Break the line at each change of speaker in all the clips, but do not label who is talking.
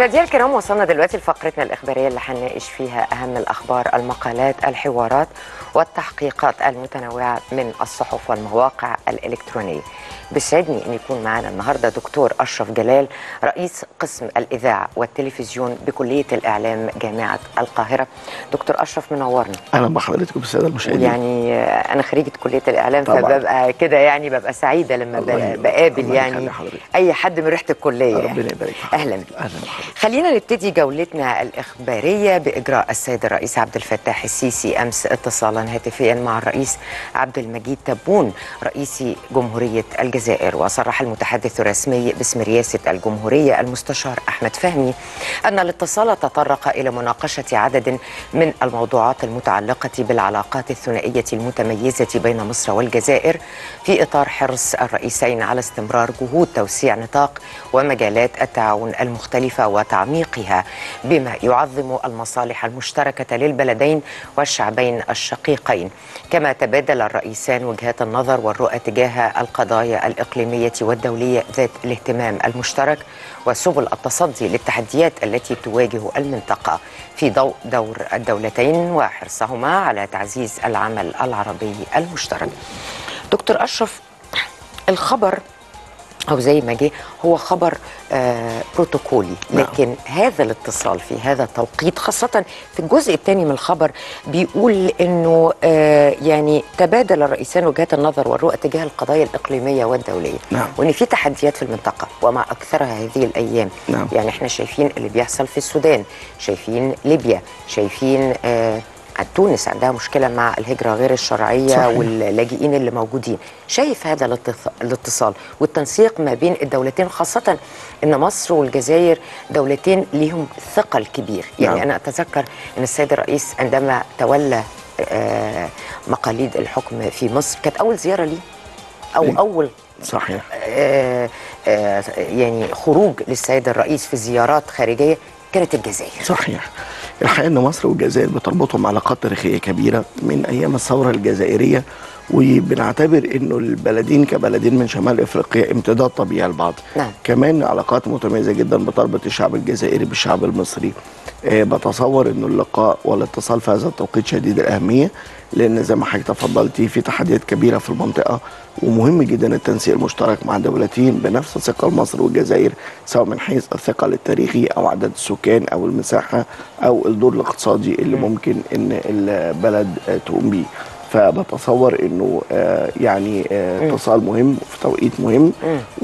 مشاهدينا الكرام وصلنا دلوقتي لفقرتنا الإخبارية اللي هنناقش فيها أهم الأخبار المقالات الحوارات والتحقيقات المتنوعة من الصحف والمواقع الإلكترونية بيسعدني أن يكون معنا النهاردة دكتور أشرف جلال رئيس قسم الإذاعة والتلفزيون بكلية الإعلام جامعة القاهرة دكتور أشرف منورنا
اهلا بحضرتك وبالساده المشاهدين
يعني آه، أنا خريجة كلية الإعلام
طبعاً.
فببقى كده يعني ببقى سعيدة لما
الله
ب-
يبارك.
بقابل
الله
يعني
يخلي حضرتك.
أي حد من ريحة الكلية يعني.
ربنا يبارك في
أهلا
حضرتك.
بك
اهلا بحضرتك
خلينا نبتدي جولتنا الإخبارية بإجراء السيد الرئيس عبد الفتاح السيسي أمس اتصالا هاتفيا مع الرئيس عبد المجيد تبون رئيس جمهورية الجزائر وصرح المتحدث الرسمي باسم رئاسة الجمهورية المستشار أحمد فهمي أن الاتصال تطرق إلى مناقشة عدد من الموضوعات المتعلقة بالعلاقات الثنائية المتميزة بين مصر والجزائر في إطار حرص الرئيسين على استمرار جهود توسيع نطاق ومجالات التعاون المختلفة وتعميقها بما يعظم المصالح المشتركة للبلدين والشعبين الشقيقين كما تبادل الرئيسان وجهات النظر والرؤى تجاه القضايا الإقليمية والدولية ذات الاهتمام المشترك وسبل التصدي للتحديات التي تواجه المنطقة في ضوء دور الدولتين وحرصهما على تعزيز العمل العربي المشترك دكتور أشرف الخبر أو زي ما جه هو خبر آه بروتوكولي
نعم.
لكن هذا الاتصال في هذا التوقيت خاصة في الجزء الثاني من الخبر بيقول أنه آه يعني تبادل الرئيسان وجهات النظر والرؤى تجاه القضايا الإقليمية والدولية
نعم.
وأن في تحديات في المنطقة وما أكثرها هذه الأيام
نعم.
يعني احنا شايفين اللي بيحصل في السودان شايفين ليبيا شايفين آه تونس عندها مشكلة مع الهجرة غير الشرعية
صحيح.
واللاجئين اللي موجودين شايف هذا الاتص- الاتصال والتنسيق ما بين الدولتين خاصة أن مصر والجزائر دولتين ليهم ثقل كبير يعني
نعم.
أنا أتذكر أن السيد الرئيس عندما تولى آه، مقاليد الحكم في مصر كانت أول زيارة ليه أو
ليه؟
أول
صحيح
آه، آه، يعني خروج للسيد الرئيس في زيارات خارجية كانت الجزائر
صحيح الحقيقه ان مصر والجزائر بتربطهم علاقات تاريخيه كبيره من ايام الثوره الجزائريه وبنعتبر انه البلدين كبلدين من شمال افريقيا امتداد طبيعي لبعض
نعم.
كمان علاقات متميزه جدا بتربط الشعب الجزائري بالشعب المصري آه بتصور انه اللقاء والاتصال في هذا التوقيت شديد الاهميه لان زي ما حضرتك تفضلتي في تحديات كبيره في المنطقه ومهم جدا التنسيق المشترك مع دولتين بنفس ثقل مصر والجزائر سواء من حيث الثقل التاريخي او عدد السكان او المساحه او الدور الاقتصادي اللي ممكن ان البلد آه، تقوم بيه فبتصور انه آه، يعني آه، اتصال مهم في توقيت مهم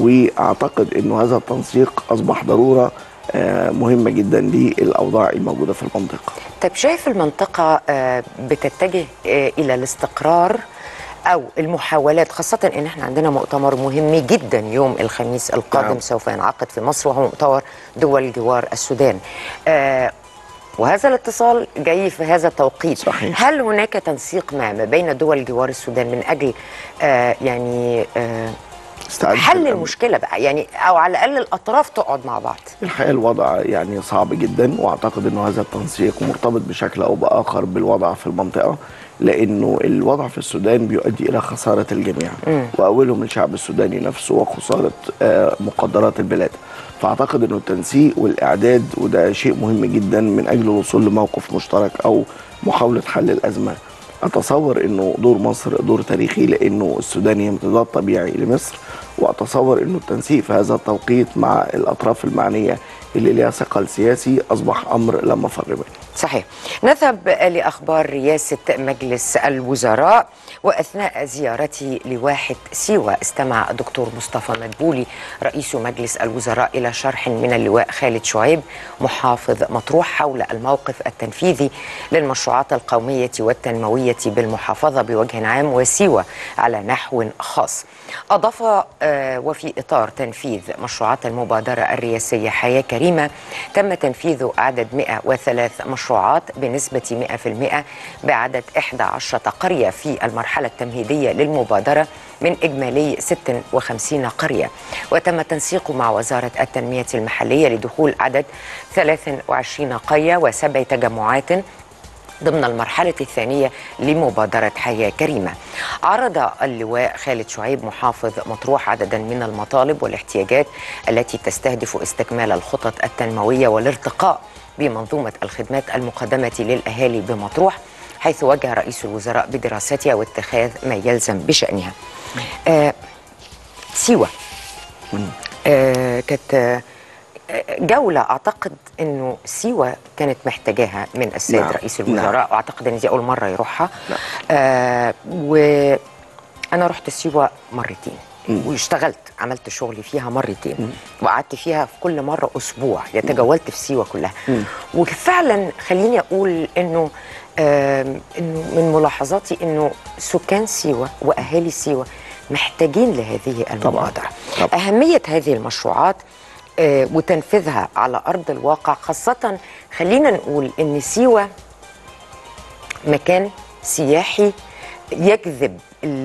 واعتقد انه هذا التنسيق اصبح ضروره آه، مهمه جدا للاوضاع الموجوده في المنطقه
طيب شايف المنطقة آه، بتتجه آه، إلى الاستقرار أو المحاولات خاصة إن إحنا عندنا مؤتمر مهم جدا يوم الخميس القادم
نعم.
سوف ينعقد في مصر وهو مؤتمر دول جوار السودان آه، وهذا الاتصال جاي في هذا التوقيت
صحيح.
هل هناك تنسيق ما ما بين دول جوار السودان من أجل آه، يعني آه،
استعادة
حل
الأمن.
المشكلة بقى يعني أو على الأقل الأطراف تقعد مع بعض
الحقيقه الوضع يعني صعب جدا واعتقد انه هذا التنسيق مرتبط بشكل او باخر بالوضع في المنطقه لانه الوضع في السودان بيؤدي الى خساره الجميع واولهم الشعب السوداني نفسه وخساره آه، مقدرات البلاد فاعتقد انه التنسيق والاعداد وده شيء مهم جدا من اجل الوصول لموقف مشترك او محاوله حل الازمه اتصور انه دور مصر دور تاريخي لانه السودان هي امتداد طبيعي لمصر واتصور انه التنسيق في هذا التوقيت مع الاطراف المعنيه اللي ليها ثقل سياسي اصبح امر لا مفر منه
صحيح نذهب لأخبار رئاسة مجلس الوزراء وأثناء زيارتي لواحد سيوة استمع الدكتور مصطفى مدبولي رئيس مجلس الوزراء إلى شرح من اللواء خالد شعيب محافظ مطروح حول الموقف التنفيذي للمشروعات القومية والتنموية بالمحافظة بوجه عام وسيوة على نحو خاص أضاف آه، وفي إطار تنفيذ مشروعات المبادرة الرئاسية حياة كريمة تم تنفيذ عدد 103 مشروعات بنسبة 100% بعدد 11 قرية في المرحلة التمهيدية للمبادرة من إجمالي 56 قرية وتم التنسيق مع وزارة التنمية المحلية لدخول عدد 23 قرية وسبع تجمعات ضمن المرحلة الثانية لمبادرة حياة كريمة عرض اللواء خالد شعيب محافظ مطروح عددا من المطالب والاحتياجات التي تستهدف استكمال الخطط التنموية والارتقاء بمنظومة الخدمات المقدمة للأهالي بمطروح حيث وجه رئيس الوزراء بدراستها واتخاذ ما يلزم بشأنها آه سيوة آه كانت آه جولة أعتقد أنه سيوة كانت محتاجاها من السيد
نعم.
رئيس الوزراء
نعم.
وأعتقد أن دي أول مرة يروحها
نعم.
آه وأنا رحت سيوة مرتين واشتغلت عملت شغلي فيها مرتين وقعدت فيها في كل مرة أسبوع يتجولت في سيوة كلها وفعلا خليني أقول أنه آم، انه من ملاحظاتي انه سكان سيوه واهالي سيوه محتاجين لهذه المبادره
طبعاً.
اهميه هذه المشروعات آه، وتنفيذها على ارض الواقع خاصه خلينا نقول ان سيوه مكان سياحي يجذب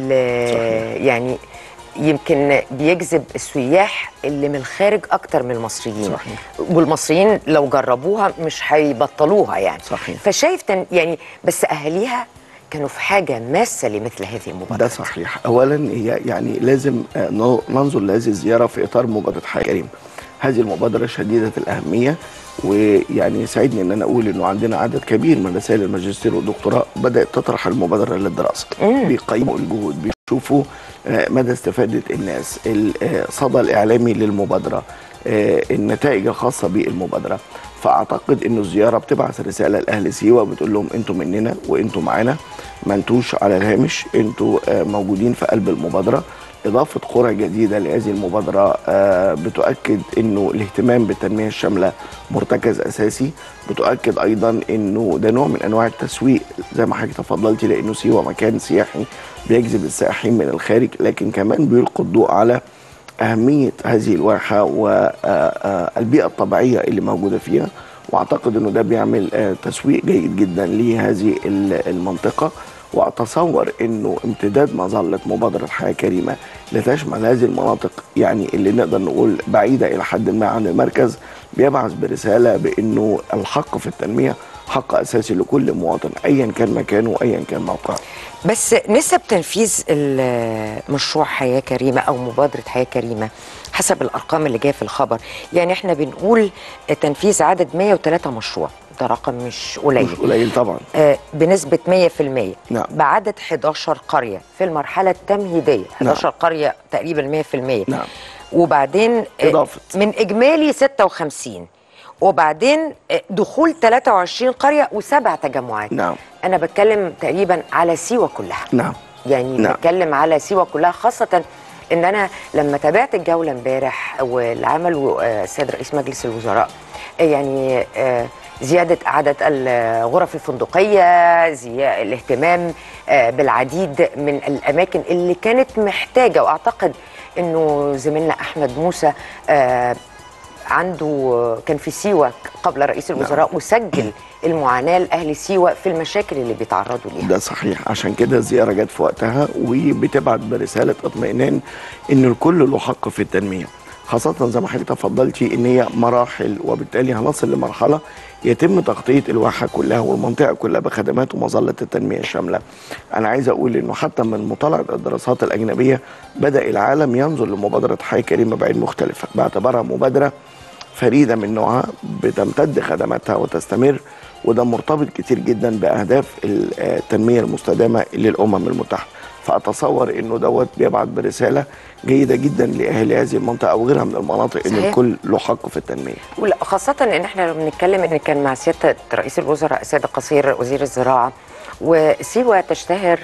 ال- يعني يمكن بيجذب السياح اللي من الخارج اكتر من المصريين
صحيح.
والمصريين لو جربوها مش هيبطلوها يعني
صحيح.
فشايف تن يعني بس اهاليها كانوا في حاجه ماسه لمثل هذه المبادره
ده صحيح اولا هي يعني لازم آه، ن- ننظر لهذه الزياره في اطار مبادره حياه كريم هذه المبادره شديده الاهميه ويعني يسعدني ان انا اقول انه عندنا عدد كبير من رسائل الماجستير والدكتوراه بدات تطرح المبادره للدراسه بيقيموا الجهود بيشوفوا آه، مدى استفاده الناس الصدى الاعلامي للمبادره آه، النتائج الخاصه بالمبادره فاعتقد انه الزياره بتبعث رساله لاهل سيوه بتقول لهم انتوا مننا وانتوا معانا ما انتوش على الهامش انتوا آه، موجودين في قلب المبادره اضافه قرى جديده لهذه المبادره آه، بتؤكد انه الاهتمام بالتنميه الشامله مرتكز اساسي بتؤكد ايضا انه ده نوع من انواع التسويق زي ما حضرتك تفضلتي لانه سيوه مكان سياحي بيجذب السائحين من الخارج لكن كمان بيلقي الضوء على أهمية هذه الواحة والبيئة الطبيعية اللي موجودة فيها واعتقد انه ده بيعمل آه، تسويق جيد جدا لهذه ال- المنطقه واتصور انه امتداد مظله مبادره حياه كريمه لتشمل هذه المناطق يعني اللي نقدر نقول بعيده الى حد ما عن المركز بيبعث برساله بانه الحق في التنميه حق اساسي لكل مواطن ايا كان مكانه وايا كان موقعه.
بس نسب تنفيذ المشروع حياة كريمة أو مبادرة حياة كريمة حسب الأرقام اللي جاية في الخبر يعني احنا بنقول تنفيذ عدد 103 مشروع ده رقم مش قليل
مش قليل طبعا
آه، بنسبة 100%
نعم.
بعدد 11 قرية في المرحلة التمهيدية 11 قرية تقريبا 100%
نعم.
وبعدين آه،
إضافة.
من إجمالي 56 وبعدين آه، دخول 23 قرية وسبع تجمعات
نعم.
أنا بتكلم تقريبا على سيوة كلها
نعم
يعني
نعم.
بتكلم على سيوة كلها خاصة ان انا لما تابعت الجولة امبارح واللي عمله آه، السيد رئيس مجلس الوزراء آه، يعني آه، زيادة عدد الغرف الفندقية زي الاهتمام آه، بالعديد من الأماكن اللي كانت محتاجة وأعتقد أنه زميلنا أحمد موسى آه، عنده كان في سيوة قبل رئيس الوزراء وسجل المعاناة لأهل سيوة في المشاكل اللي بيتعرضوا ليها
ده صحيح عشان كده الزيارة جت في وقتها وبتبعت برسالة اطمئنان ان الكل له حق في التنمية خاصة زي ما حضرتك تفضلتي ان هي مراحل وبالتالي هنصل لمرحلة يتم تغطية الواحة كلها والمنطقة كلها بخدمات ومظلة التنمية الشاملة أنا عايز أقول إنه حتى من مطالعة الدراسات الأجنبية بدأ العالم ينظر لمبادرة حياة كريمة بعين مختلفة باعتبارها مبادرة فريدة من نوعها بتمتد خدماتها وتستمر وده مرتبط كتير جدا بأهداف التنمية المستدامة للأمم المتحدة فأتصور إنه دوت بيبعت برسالة جيدة جدا لأهالي هذه المنطقة وغيرها من المناطق إن
صحيح.
الكل له حق في التنمية
ولا خاصة ان احنا لو بنتكلم ان كان مع سيادة رئيس الوزراء السيد القصير وزير الزراعة وسيوة تشتهر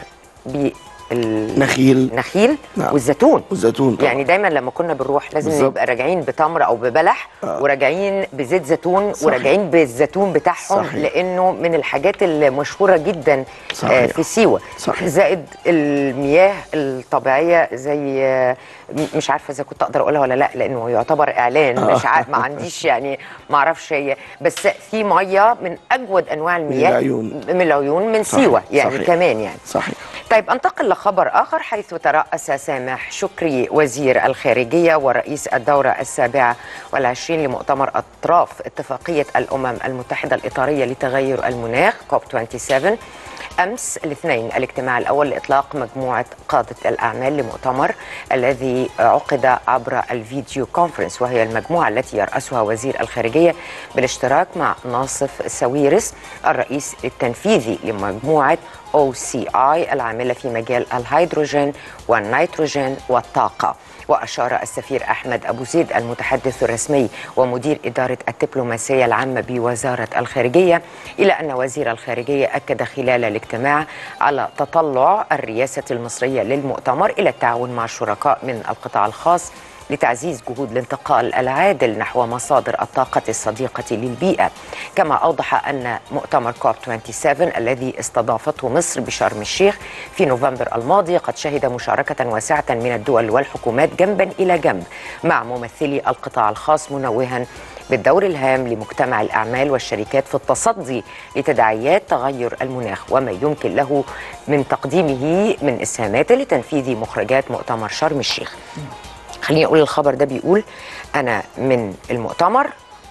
بال
نخيل
نخيل
نعم.
والزيتون
والزيتون طبعا.
يعني دايما لما كنا بنروح لازم
بالظبط.
نبقى راجعين بتمر او ببلح
آه.
وراجعين بزيت زيتون
صحيح.
وراجعين بالزيتون بتاعهم
صحيح.
لانه من الحاجات المشهوره جدا
صحيح.
آه، في سيوه
صحيح.
زائد المياه الطبيعيه زي آه، م- مش عارفه اذا كنت اقدر اقولها ولا لا لانه يعتبر اعلان مش عارف ما عنديش يعني ما اعرفش هي بس في ميه من اجود انواع المياه
العيون.
من العيون من
صحيح.
سيوه يعني
صحيح.
كمان يعني
صحيح
طيب انتقل لخبر اخر حيث ترأس سامح شكري وزير الخارجيه ورئيس الدوره السابعه والعشرين لمؤتمر اطراف اتفاقيه الامم المتحده الاطاريه لتغير المناخ كوب 27 امس الاثنين الاجتماع الاول لاطلاق مجموعه قاده الاعمال لمؤتمر الذي عقد عبر الفيديو كونفرنس وهي المجموعه التي يراسها وزير الخارجيه بالاشتراك مع ناصف ساويرس الرئيس التنفيذي لمجموعه OCI العامله في مجال الهيدروجين والنيتروجين والطاقه وأشار السفير أحمد أبو زيد المتحدث الرسمي ومدير إدارة الدبلوماسية العامة بوزارة الخارجية إلى أن وزير الخارجية أكد خلال الاجتماع على تطلع الرئاسة المصرية للمؤتمر إلى التعاون مع الشركاء من القطاع الخاص لتعزيز جهود الانتقال العادل نحو مصادر الطاقة الصديقة للبيئة كما أوضح أن مؤتمر كوب 27 الذي استضافته مصر بشرم الشيخ في نوفمبر الماضي قد شهد مشاركة واسعة من الدول والحكومات جنبا إلى جنب مع ممثلي القطاع الخاص منوها بالدور الهام لمجتمع الأعمال والشركات في التصدي لتداعيات تغير المناخ وما يمكن له من تقديمه من إسهامات لتنفيذ مخرجات مؤتمر شرم الشيخ خليني اقول الخبر ده بيقول انا من المؤتمر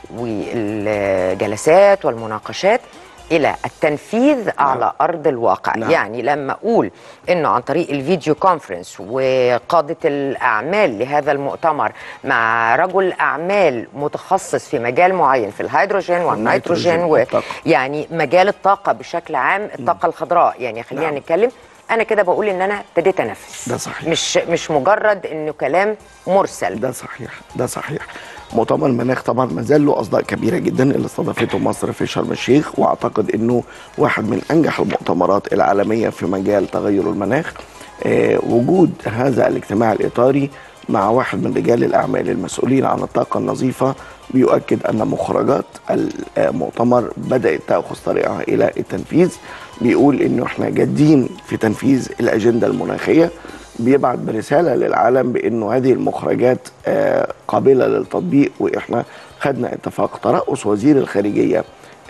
والجلسات والمناقشات الى التنفيذ نعم. على ارض الواقع نعم. يعني لما اقول انه عن طريق الفيديو كونفرنس وقاده الاعمال لهذا المؤتمر مع رجل اعمال متخصص في مجال معين في الهيدروجين والنيتروجين ويعني مجال الطاقه بشكل عام الطاقه الخضراء يعني خلينا نعم. نتكلم انا كده بقول ان انا ابتديت انفذ
ده صحيح
مش مش مجرد انه كلام مرسل
ده صحيح ده صحيح مؤتمر المناخ طبعا ما زال له اصداء كبيره جدا اللي استضافته مصر في شرم الشيخ واعتقد انه واحد من انجح المؤتمرات العالميه في مجال تغير المناخ آه وجود هذا الاجتماع الاطاري مع واحد من رجال الاعمال المسؤولين عن الطاقه النظيفه بيؤكد ان مخرجات المؤتمر بدات تاخذ طريقها الى التنفيذ بيقول انه احنا جادين في تنفيذ الاجنده المناخيه بيبعت برساله للعالم بانه هذه المخرجات قابله للتطبيق واحنا خدنا اتفاق ترأس وزير الخارجيه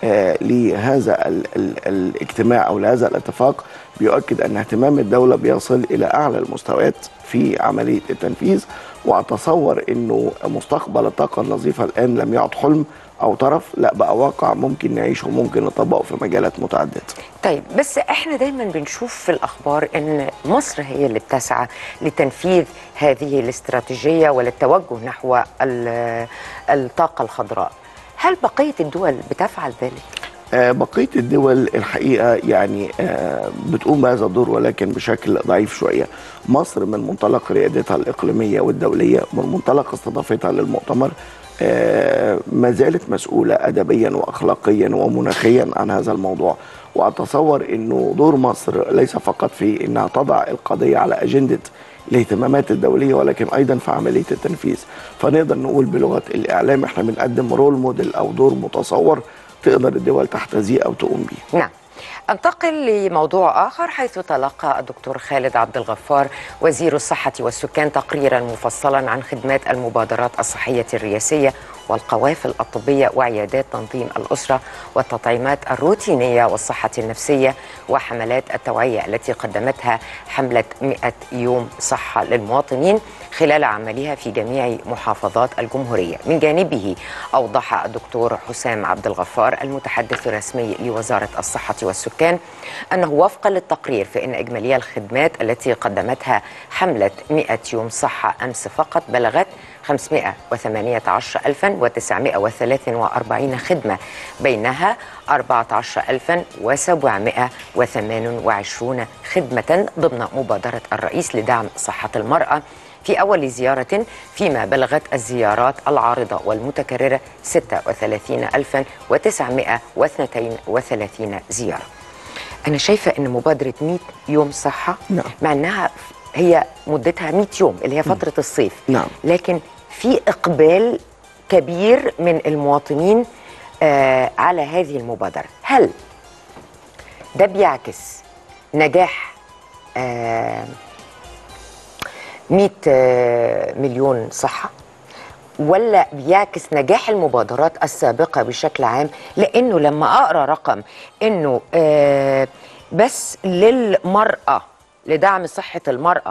لهذا ال ال الاجتماع او لهذا الاتفاق بيؤكد ان اهتمام الدوله بيصل الى اعلى المستويات في عمليه التنفيذ واتصور انه مستقبل الطاقه النظيفه الان لم يعد حلم او طرف لا بقى واقع ممكن نعيشه وممكن نطبقه في مجالات متعدده
طيب بس احنا دايما بنشوف في الاخبار ان مصر هي اللي بتسعى لتنفيذ هذه الاستراتيجيه وللتوجه نحو الطاقه الخضراء هل بقيه الدول بتفعل ذلك
آه بقيه الدول الحقيقه يعني آه بتقوم بهذا الدور ولكن بشكل ضعيف شويه. مصر من منطلق ريادتها الاقليميه والدوليه من منطلق استضافتها للمؤتمر آه ما زالت مسؤوله ادبيا واخلاقيا ومناخيا عن هذا الموضوع واتصور انه دور مصر ليس فقط في انها تضع القضيه على اجنده الاهتمامات الدوليه ولكن ايضا في عمليه التنفيذ فنقدر نقول بلغه الاعلام احنا بنقدم رول موديل او دور متصور تقدر الدول تحتذيه او تقوم به.
نعم. انتقل لموضوع اخر حيث تلقى الدكتور خالد عبد الغفار وزير الصحه والسكان تقريرا مفصلا عن خدمات المبادرات الصحيه الرئاسيه والقوافل الطبيه وعيادات تنظيم الاسره والتطعيمات الروتينيه والصحه النفسيه وحملات التوعيه التي قدمتها حمله 100 يوم صحه للمواطنين خلال عملها في جميع محافظات الجمهوريه. من جانبه اوضح الدكتور حسام عبد الغفار المتحدث الرسمي لوزاره الصحه والسكان انه وفقا للتقرير فان اجمالي الخدمات التي قدمتها حمله 100 يوم صحه امس فقط بلغت 518943 خدمة بينها 14728 خدمة ضمن مبادرة الرئيس لدعم صحة المرأة في أول زيارة فيما بلغت الزيارات العارضة والمتكررة 36932 زيارة أنا شايفة أن مبادرة 100 يوم صحة
نعم.
مع أنها هي مدتها 100 يوم اللي هي فترة الصيف
نعم.
لكن في إقبال كبير من المواطنين آه على هذه المبادرة هل ده بيعكس نجاح آه 100 آه مليون صحة ولا بيعكس نجاح المبادرات السابقة بشكل عام لأنه لما أقرأ رقم أنه آه بس للمرأة لدعم صحه المراه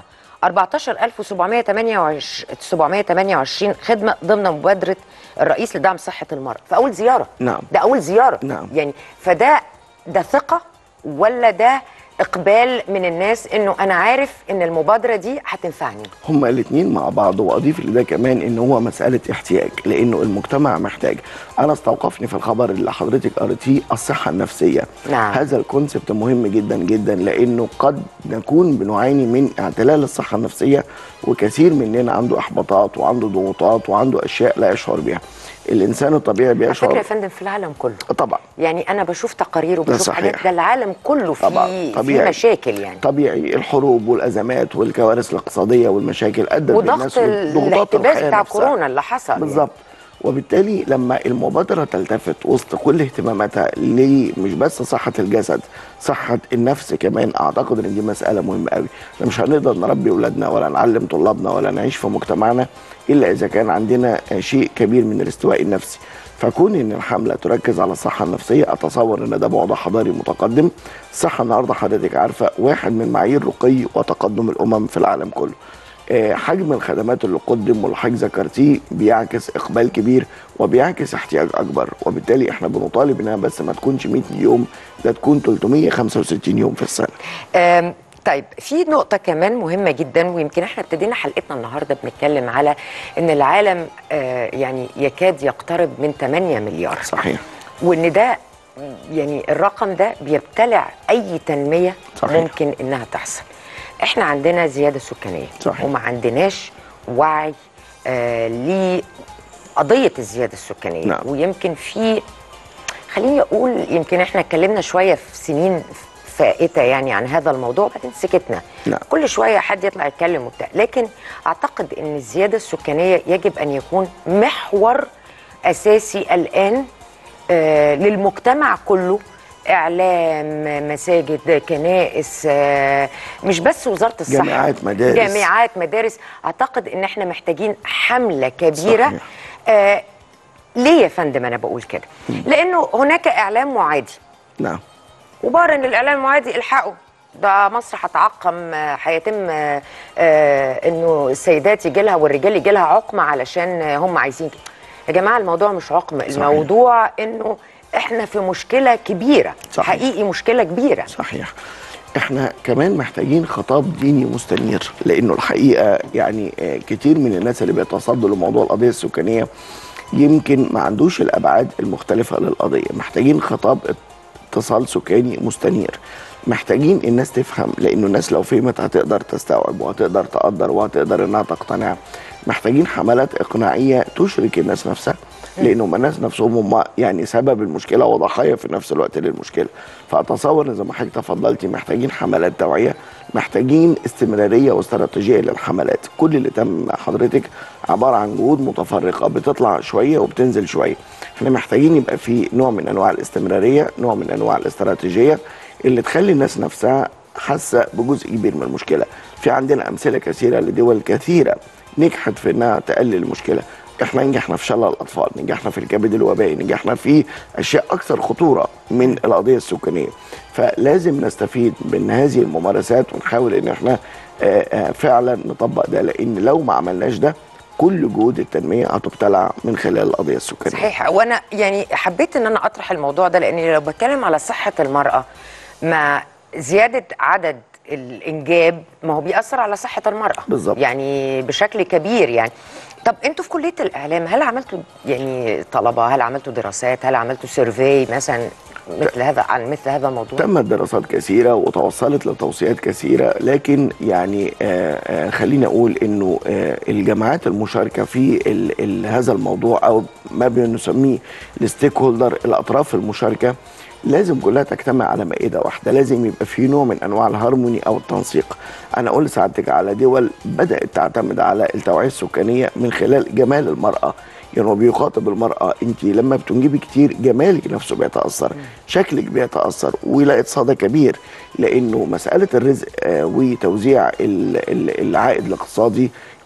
14728 خدمه ضمن مبادره الرئيس لدعم صحه المراه في اول زياره
نعم.
ده اول زياره
نعم.
يعني فده ده ثقه ولا ده اقبال من الناس انه انا عارف ان المبادره دي هتنفعني
هما الاثنين مع بعض واضيف لده كمان ان هو مساله احتياج لانه المجتمع محتاج انا استوقفني في الخبر اللي حضرتك قريتيه الصحه النفسيه
نعم.
هذا الكونسبت مهم جدا جدا لانه قد نكون بنعاني من اعتلال الصحه النفسيه وكثير مننا عنده احباطات وعنده ضغوطات وعنده اشياء لا يشعر بها الانسان الطبيعي
على فكره
بيشعر
يا فندم في العالم كله
طبعا
يعني انا بشوف تقارير وبشوف
صحيح.
حاجات ده العالم كله
طبعا
فيه في
طبيعي
مشاكل يعني
طبيعي الحروب والازمات والكوارث الاقتصاديه والمشاكل ادت
وضغط
بالناس
ال-
لضغوطات
الاحتباس
الحياة
بتاع
نفسها.
كورونا اللي حصل يعني.
بالظبط وبالتالي لما المبادرة تلتفت وسط كل اهتماماتها ليه مش بس صحة الجسد صحة النفس كمان أعتقد إن دي مسألة مهمة قوي احنا مش هنقدر نربي أولادنا ولا نعلم طلابنا ولا نعيش في مجتمعنا إلا إذا كان عندنا شيء كبير من الاستواء النفسي فكون ان الحمله تركز على الصحه النفسيه اتصور ان ده بعد حضاري متقدم الصحه النهارده حضرتك عارفه واحد من معايير رقي وتقدم الامم في العالم كله آه، حجم الخدمات اللي قدم واللي حضرتك ذكرتيه بيعكس اقبال كبير وبيعكس احتياج اكبر وبالتالي احنا بنطالب انها بس ما تكونش 100 يوم ده تكون 365 يوم في السنه
أم، طيب في نقطة كمان مهمة جدا ويمكن احنا ابتدينا حلقتنا النهاردة بنتكلم على ان العالم آه، يعني يكاد يقترب من 8 مليار
صحيح
وان ده يعني الرقم ده بيبتلع اي تنمية
صحيح.
ممكن انها تحصل احنا عندنا زيادة سكانية
صحيح.
وما عندناش وعي آه لقضية الزيادة السكانية
نعم.
ويمكن في خليني اقول يمكن احنا اتكلمنا شويه في سنين فائته يعني عن هذا الموضوع وبعدين سكتنا
نعم.
كل شويه حد يطلع يتكلم وبتاع لكن اعتقد ان الزياده السكانيه يجب ان يكون محور اساسي الان آه للمجتمع كله اعلام مساجد كنائس آه مش بس وزاره الصحه
جامعات، مدارس.
جامعات مدارس اعتقد ان احنا محتاجين حمله كبيره
صحيح.
آه ليه يا فندم انا بقول كده لانه هناك اعلام معادي
نعم
وبار ان الاعلام المعادي الحقوا ده مصر هتعقم آه، هيتم آه، آه، انه السيدات يجي لها والرجال يجي لها عقم علشان آه، هم عايزين كده يا جماعه الموضوع مش عقم
صحيح.
الموضوع انه احنا في مشكله كبيره
صحيح.
حقيقي مشكله كبيره
صحيح احنا كمان محتاجين خطاب ديني مستنير لانه الحقيقه يعني آه، كتير من الناس اللي بيتصدوا لموضوع القضيه السكانيه يمكن ما عندوش الابعاد المختلفه للقضيه محتاجين خطاب اتصال سكاني مستنير محتاجين الناس تفهم لانه الناس لو فهمت هتقدر تستوعب وهتقدر تقدر وهتقدر انها تقتنع محتاجين حملات اقناعيه تشرك الناس نفسها لانه هم الناس نفسهم هم يعني سبب المشكله وضحايا في نفس الوقت للمشكله فاتصور ان زي ما حضرتك تفضلتي محتاجين حملات توعيه محتاجين استمراريه واستراتيجيه للحملات كل اللي تم مع حضرتك عباره عن جهود متفرقه بتطلع شويه وبتنزل شويه احنا محتاجين يبقى في نوع من انواع الاستمراريه نوع من انواع الاستراتيجيه اللي تخلي الناس نفسها حاسه بجزء كبير من المشكله في عندنا امثله كثيره لدول كثيره نجحت في انها تقلل المشكله احنا نجحنا في شلل الاطفال نجحنا في الكبد الوبائي نجحنا في اشياء اكثر خطوره من القضيه السكانيه فلازم نستفيد من هذه الممارسات ونحاول ان احنا آه، آه، فعلا نطبق ده لان لو ما عملناش ده كل جهود التنميه هتبتلع من خلال القضيه السكانيه
صحيح وانا يعني حبيت ان انا اطرح الموضوع ده لاني لو بتكلم على صحه المراه مع زياده عدد الانجاب ما هو بيأثر على صحه المراه
بالظبط.
يعني بشكل كبير يعني طب انتوا في كليه الاعلام هل عملتوا يعني طلبه هل عملتوا دراسات هل عملتوا سيرفي مثلا مثل هذا عن مثل هذا الموضوع
تمت دراسات كثيرة وتوصلت لتوصيات كثيرة لكن يعني آه آه خليني أقول إنه آه الجماعات المشاركة في ال ال هذا الموضوع أو ما بنسميه الستيك هولدر الأطراف المشاركة لازم كلها تجتمع على مائدة واحدة لازم يبقى في نوع من أنواع الهارموني أو التنسيق أنا أقول لسعادتك على دول بدأت تعتمد على التوعية السكانية من خلال جمال المرأة يعني هو بيخاطب المرأة أنت لما بتنجبي كتير جمالك نفسه بيتأثر شكلك بيتأثر ويلاقي صدى كبير لأنه مسألة الرزق آه، وتوزيع ال- ال- العائد الاقتصادي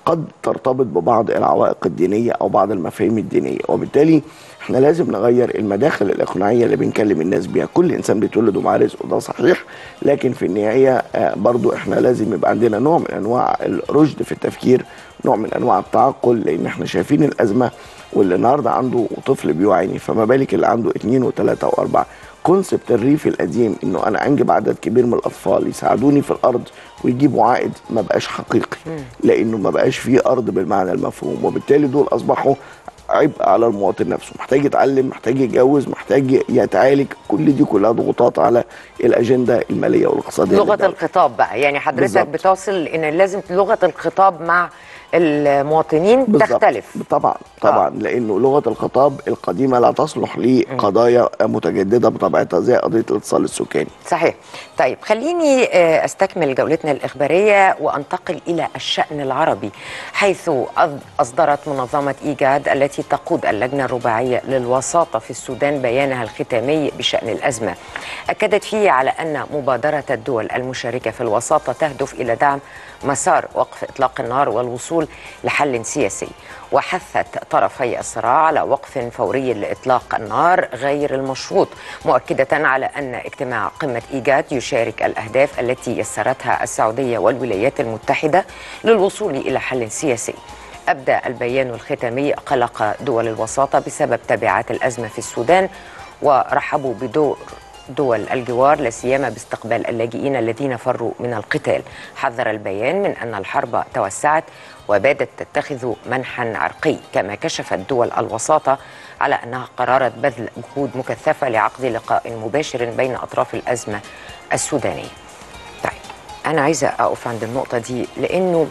قد ترتبط ببعض العوائق الدينيه او بعض المفاهيم الدينيه وبالتالي احنا لازم نغير المداخل الاقناعيه اللي بنكلم الناس بيها كل انسان بيتولد ومعاه رزق وده صحيح لكن في النهايه آه، برضو احنا لازم يبقى عندنا نوع من انواع الرشد في التفكير نوع من انواع التعقل لان احنا شايفين الازمه واللي النهارده عنده طفل بيعاني فما بالك اللي عنده اثنين وثلاثه واربعه كونسبت الريف القديم انه انا انجب عدد كبير من الاطفال يساعدوني في الارض ويجيبوا عائد ما بقاش حقيقي لانه ما بقاش فيه ارض بالمعنى المفهوم وبالتالي دول اصبحوا عبء على المواطن نفسه محتاج يتعلم محتاج يتجوز محتاج يتعالج كل دي كلها ضغوطات على الاجنده الماليه والاقتصاديه
لغه
للدولة.
الخطاب بقى يعني حضرتك
بالظبط.
بتوصل ان لازم لغه الخطاب مع المواطنين
بالظبط.
تختلف
طبعا طبعا آه. لانه لغه الخطاب القديمه لا تصلح لقضايا متجدده بطبيعتها زي قضيه الاتصال السكاني
صحيح طيب خليني آه، استكمل جولتنا الاخباريه وانتقل الى الشان العربي حيث أص- اصدرت منظمه ايجاد التي تقود اللجنه الرباعيه للوساطه في السودان بيانها الختامي بشان الازمه اكدت فيه على ان مبادره الدول المشاركه في الوساطه تهدف الى دعم مسار وقف اطلاق النار والوصول لحل سياسي وحثت طرفي الصراع على وقف فوري لاطلاق النار غير المشروط مؤكده على ان اجتماع قمه ايجاد يشارك الاهداف التي يسرتها السعوديه والولايات المتحده للوصول الى حل سياسي ابدى البيان الختامي قلق دول الوساطه بسبب تبعات الازمه في السودان ورحبوا بدور دول الجوار لا سيما باستقبال اللاجئين الذين فروا من القتال حذر البيان من ان الحرب توسعت وبادت تتخذ منحا عرقي كما كشفت دول الوساطه على انها قررت بذل جهود مكثفه لعقد لقاء مباشر بين اطراف الازمه السودانيه. طيب انا عايزه اقف عند النقطه دي لانه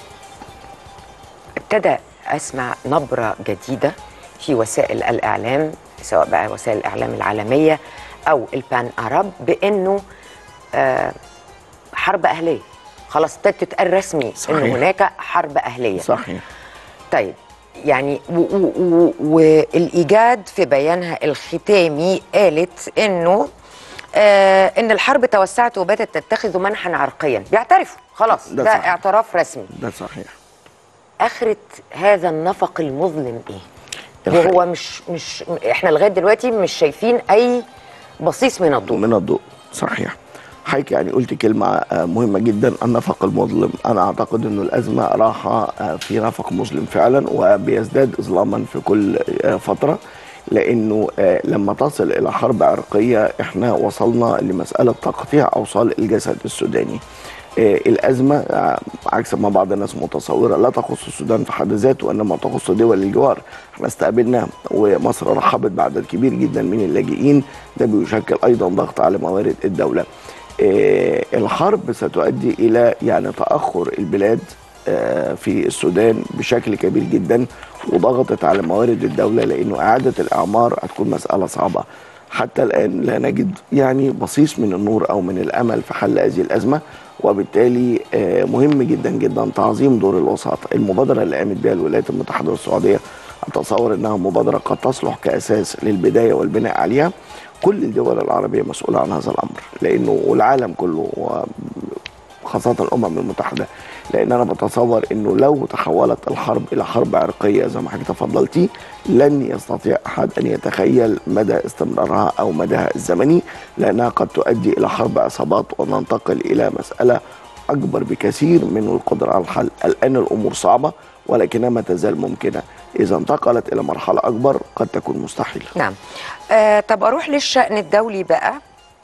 ابتدى اسمع نبره جديده في وسائل الاعلام سواء بقى وسائل الاعلام العالميه او البان ارب بانه آه حرب اهليه خلاص ابتدت تتقال رسمي
صحيح.
ان هناك حرب اهليه
صحيح
طيب يعني و- و- و- والايجاد في بيانها الختامي قالت انه آه ان الحرب توسعت وباتت تتخذ منحا عرقيا بيعترفوا خلاص
ده
ده,
صحيح.
اعتراف رسمي
ده صحيح
اخره هذا النفق المظلم ايه
الحقيقة.
وهو مش مش احنا لغايه دلوقتي مش شايفين اي بصيص من الضوء
من الضوء صحيح حضرتك يعني قلت كلمة آه، مهمة جدا النفق المظلم أنا أعتقد أن الأزمة راحة آه، في نفق مظلم فعلا وبيزداد إظلاما في كل آه، فترة لأنه آه، لما تصل إلى حرب عرقية إحنا وصلنا لمسألة تقطيع أوصال الجسد السوداني آه، الأزمة آه، عكس ما بعض الناس متصورة لا تخص السودان في حد ذاته وإنما تخص دول الجوار احنا استقبلنا ومصر رحبت بعدد كبير جدا من اللاجئين ده بيشكل أيضا ضغط على موارد الدولة آه، الحرب ستؤدي إلى يعني تأخر البلاد آه، في السودان بشكل كبير جدا وضغطت على موارد الدولة لأنه إعادة الإعمار هتكون مسألة صعبة حتى الآن لا نجد يعني بصيص من النور أو من الأمل في حل هذه الأزمة وبالتالي آه، مهم جدا جدا تعظيم دور الوساطة المبادرة اللي قامت بها الولايات المتحدة والسعودية أتصور أنها مبادرة قد تصلح كأساس للبداية والبناء عليها كل الدول العربية مسؤولة عن هذا الأمر لأنه والعالم كله وخاصة الأمم المتحدة لأن أنا بتصور أنه لو تحولت الحرب إلى حرب عرقية زي ما حضرتك تفضلتي لن يستطيع أحد أن يتخيل مدى استمرارها أو مداها الزمني لأنها قد تؤدي إلى حرب عصابات وننتقل إلى مسألة أكبر بكثير من القدرة على الحل الآن الأمور صعبة ولكنها ما تزال ممكنة إذا انتقلت إلى مرحلة أكبر قد تكون مستحيلة
نعم آه طب اروح للشان الدولي بقى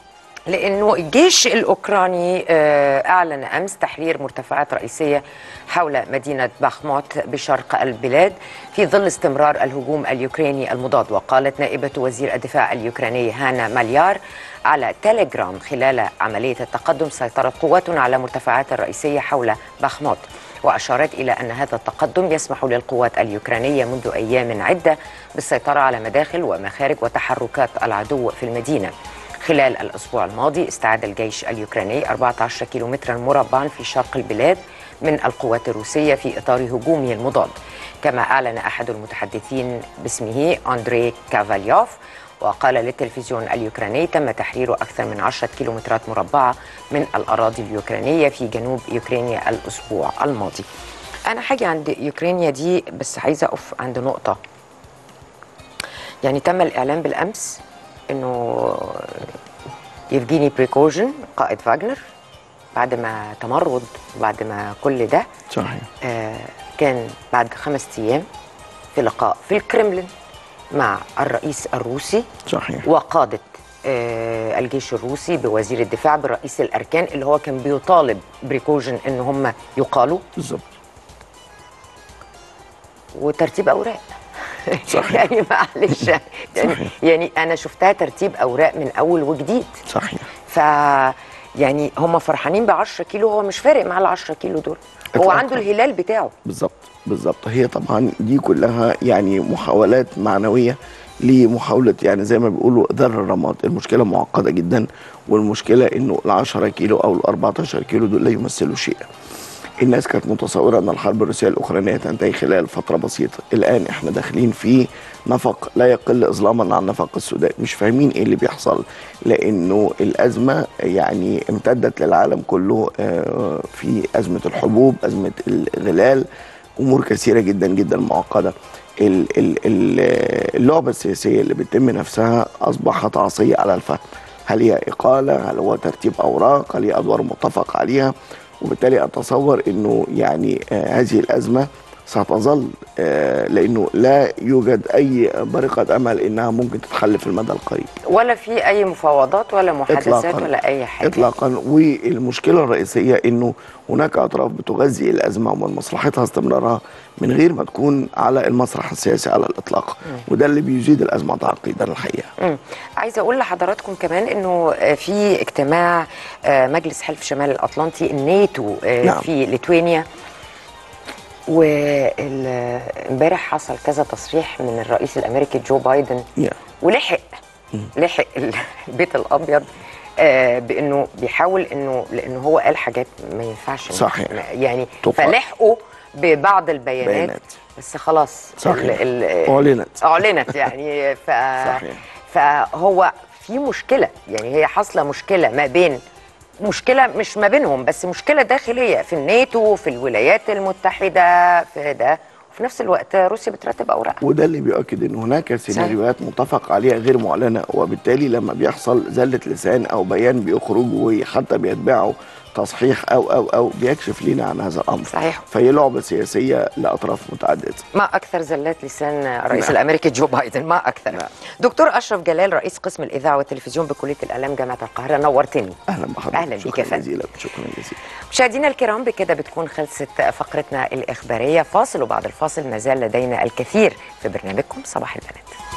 لانه الجيش الاوكراني آه اعلن امس تحرير مرتفعات رئيسيه حول مدينه باخموت بشرق البلاد في ظل استمرار الهجوم اليوكراني المضاد وقالت نائبه وزير الدفاع اليوكراني هانا ماليار على تيليجرام خلال عمليه التقدم سيطرت قواتنا على مرتفعات الرئيسيه حول باخموت وأشارت إلى أن هذا التقدم يسمح للقوات اليوكرانية منذ أيام عدة بالسيطرة على مداخل ومخارج وتحركات العدو في المدينة خلال الأسبوع الماضي استعاد الجيش اليوكراني 14 كيلومترا مربعا في شرق البلاد من القوات الروسية في إطار هجومه المضاد كما أعلن أحد المتحدثين باسمه أندري كافاليوف وقال للتلفزيون اليوكراني تم تحرير أكثر من 10 كيلومترات مربعة من الأراضي اليوكرانية في جنوب يوكرانيا الأسبوع الماضي انا حاجه عند يوكرينيا دي بس عايزه اقف عند نقطه يعني تم الاعلان بالامس انه يفجيني بريكوجن قائد فاجنر بعد ما تمرد وبعد ما كل ده
صحيح
آه كان بعد خمس ايام في لقاء في الكرملين مع الرئيس الروسي
صحيح
وقادة آه، الجيش الروسي بوزير الدفاع برئيس الأركان اللي هو كان بيطالب بريكوجن إن هم يقالوا
بالظبط
وترتيب أوراق
صحيح.
يعني معلش يعني,
صحيح.
يعني أنا شفتها ترتيب أوراق من أول وجديد
صحيح
ف يعني هم فرحانين ب 10 كيلو هو مش فارق مع ال 10 كيلو دول هو
إطلاقاً.
عنده الهلال بتاعه
بالظبط بالظبط هي طبعا دي كلها يعني محاولات معنويه لمحاوله يعني زي ما بيقولوا ذر الرماد المشكله معقده جدا والمشكله انه ال 10 كيلو او ال 14 كيلو دول لا يمثلوا شيئا الناس كانت متصوره ان الحرب الروسيه الاوكرانيه تنتهي خلال فتره بسيطه الان احنا داخلين في نفق لا يقل اظلاما عن نفق السودان مش فاهمين ايه اللي بيحصل لانه الازمه يعني امتدت للعالم كله آه، في ازمه الحبوب ازمه الغلال امور كثيره جدا جدا معقده ال- ال- ال- اللعبه السياسيه اللي بتتم نفسها اصبحت عصيه على الفهم هل هي اقاله هل هو ترتيب اوراق هل هي ادوار متفق عليها وبالتالي اتصور انه يعني آه هذه الازمه ستظل آه لانه لا يوجد اي برقه امل انها ممكن تتحل في المدى القريب
ولا في أي مفاوضات ولا محادثات
إطلاقاً.
ولا أي حاجة
اطلاقا والمشكله الرئيسيه انه هناك اطراف بتغذي الازمه ومن مصلحتها استمرارها من غير ما تكون على المسرح السياسي على الاطلاق وده اللي بيزيد الازمه تعقيدا الحقيقه
مم. عايزه اقول لحضراتكم كمان انه آه، في اجتماع آه، مجلس حلف شمال الاطلنطي الناتو آه،
نعم.
في ليتوانيا وامبارح حصل كذا تصريح من الرئيس الامريكي جو بايدن
يا.
ولحق لحق ال- البيت الابيض آه، بانه بيحاول انه لانه هو قال حاجات ما ينفعش
صحيح.
يعني
تقال.
فلحقوا ببعض البيانات
بيانات.
بس خلاص
صحيح.
ال- ال-
اعلنت
اعلنت يعني ف
صحيح.
فهو في مشكله يعني هي حاصله مشكله ما بين مشكله مش ما بينهم بس مشكله داخليه في الناتو في الولايات المتحده في ده وفي نفس الوقت روسيا بترتب اوراقها
وده اللي بيؤكد ان هناك سيناريوهات متفق عليها غير معلنه وبالتالي لما بيحصل زله لسان او بيان بيخرج وحتى بيتبعه تصحيح او او او بيكشف لنا عن هذا الامر
صحيح.
فهي لعبه سياسيه لاطراف متعدده
ما اكثر زلات لسان الرئيس
نعم.
الامريكي جو بايدن ما اكثر
نعم.
دكتور اشرف جلال رئيس قسم الاذاعه والتلفزيون بكليه الاعلام جامعه القاهره نورتني
اهلا بحضرتك
أهلاً بيك يا
شكرا
فندم.
جزيلا شكرا جزيلا
مشاهدينا الكرام بكده بتكون خلصت فقرتنا الإخبارية فاصل وبعد الفاصل ما زال لدينا الكثير في برنامجكم صباح البنات